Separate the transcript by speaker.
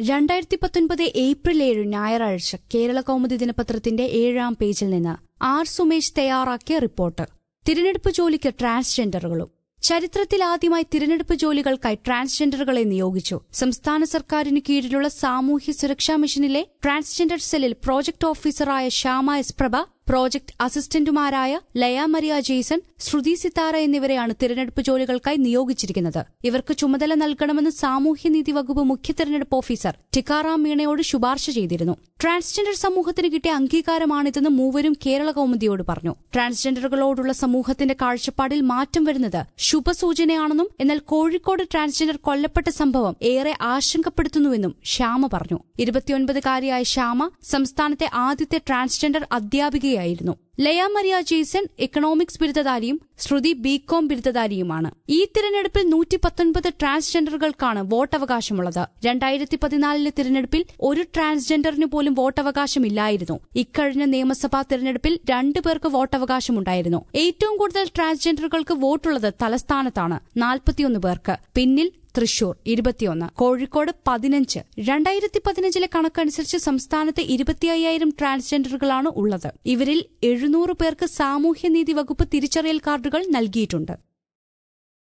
Speaker 1: രണ്ടായിരത്തി പത്തൊൻപത് ഏപ്രിൽ ഏഴ് ഞായറാഴ്ച കേരള കൗമുദി ദിനപത്രത്തിന്റെ ഏഴാം പേജിൽ നിന്ന് ആർ സുമേഷ് തയ്യാറാക്കിയ റിപ്പോർട്ട് തിരഞ്ഞെടുപ്പ് ജോലിക്ക് ട്രാൻസ്ജെൻഡറുകളും ചരിത്രത്തിൽ ആദ്യമായി തിരഞ്ഞെടുപ്പ് ജോലികൾക്കായി ട്രാൻസ്ജെൻഡറുകളെ നിയോഗിച്ചു സംസ്ഥാന സർക്കാരിന് കീഴിലുള്ള സാമൂഹ്യ സുരക്ഷാ മിഷനിലെ ട്രാൻസ്ജെൻഡർ സെല്ലിൽ പ്രോജക്ട് ഓഫീസറായ ശ്യാമ എസ് പ്രഭ പ്രോജക്ട് അസിസ്റ്റന്റുമാരായ ലയ മരിയ ജെയ്സൺ ശ്രുതി സിത്താര എന്നിവരെയാണ് തിരഞ്ഞെടുപ്പ് ജോലികൾക്കായി നിയോഗിച്ചിരിക്കുന്നത് ഇവർക്ക് ചുമതല നൽകണമെന്ന് സാമൂഹ്യനീതി വകുപ്പ് മുഖ്യ തിരഞ്ഞെടുപ്പ് ഓഫീസർ ടിക്കാറാം മീണയോട് ശുപാർശ ചെയ്തിരുന്നു ട്രാൻസ്ജെൻഡർ സമൂഹത്തിന് കിട്ടിയ അംഗീകാരമാണിതെന്ന് മൂവരും കേരള കൌമുദിയോട് പറഞ്ഞു ട്രാൻസ്ജെൻഡറുകളോടുള്ള സമൂഹത്തിന്റെ കാഴ്ചപ്പാടിൽ മാറ്റം വരുന്നത് ശുഭസൂചനയാണെന്നും എന്നാൽ കോഴിക്കോട് ട്രാൻസ്ജെൻഡർ കൊല്ലപ്പെട്ട സംഭവം ഏറെ ആശങ്കപ്പെടുത്തുന്നുവെന്നും ശ്യാമ പറഞ്ഞു ഇരുപത്തിയൊൻപതുകാരിയായ ശ്യാമ സംസ്ഥാനത്തെ ആദ്യത്തെ ട്രാൻസ്ജെൻഡർ അധ്യാപികയായിരുന്നു ലയ മരിയ ജെയ്സൺ എക്കണോമിക്സ് ബിരുദധാരിയും ശ്രുതി ബികോം ബിരുദധാരിയുമാണ് ഈ തിരഞ്ഞെടുപ്പിൽ നൂറ്റി പത്തൊൻപത് ട്രാൻസ്ജെൻഡറുകൾക്കാണ് വോട്ടവകാശമുള്ളത് രണ്ടായിരത്തി പതിനാലിലെ തിരഞ്ഞെടുപ്പിൽ ഒരു ട്രാൻസ്ജെൻഡറിന് പോലും വോട്ടവകാശമില്ലായിരുന്നു ഇക്കഴിഞ്ഞ നിയമസഭാ തിരഞ്ഞെടുപ്പിൽ രണ്ടു പേർക്ക് വോട്ടവകാശമുണ്ടായിരുന്നു ഏറ്റവും കൂടുതൽ ട്രാൻസ്ജെൻഡറുകൾക്ക് വോട്ടുള്ളത് തലസ്ഥാനത്താണ് നാൽപ്പത്തിയൊന്ന് പേർക്ക് പിന്നിൽ തൃശൂർ ഇരുപത്തിയൊന്ന് കോഴിക്കോട് പതിനഞ്ച് രണ്ടായിരത്തി പതിനഞ്ചിലെ കണക്കനുസരിച്ച് സംസ്ഥാനത്ത് ഇരുപത്തി അയ്യായിരം ട്രാൻസ്ജെൻഡറുകളാണ് ഉള്ളത് ഇവരിൽ എഴുന്നൂറ് പേർക്ക് സാമൂഹ്യനീതി വകുപ്പ് തിരിച്ചറിയൽ കാർഡുകൾ നൽകിയിട്ടുണ്ട്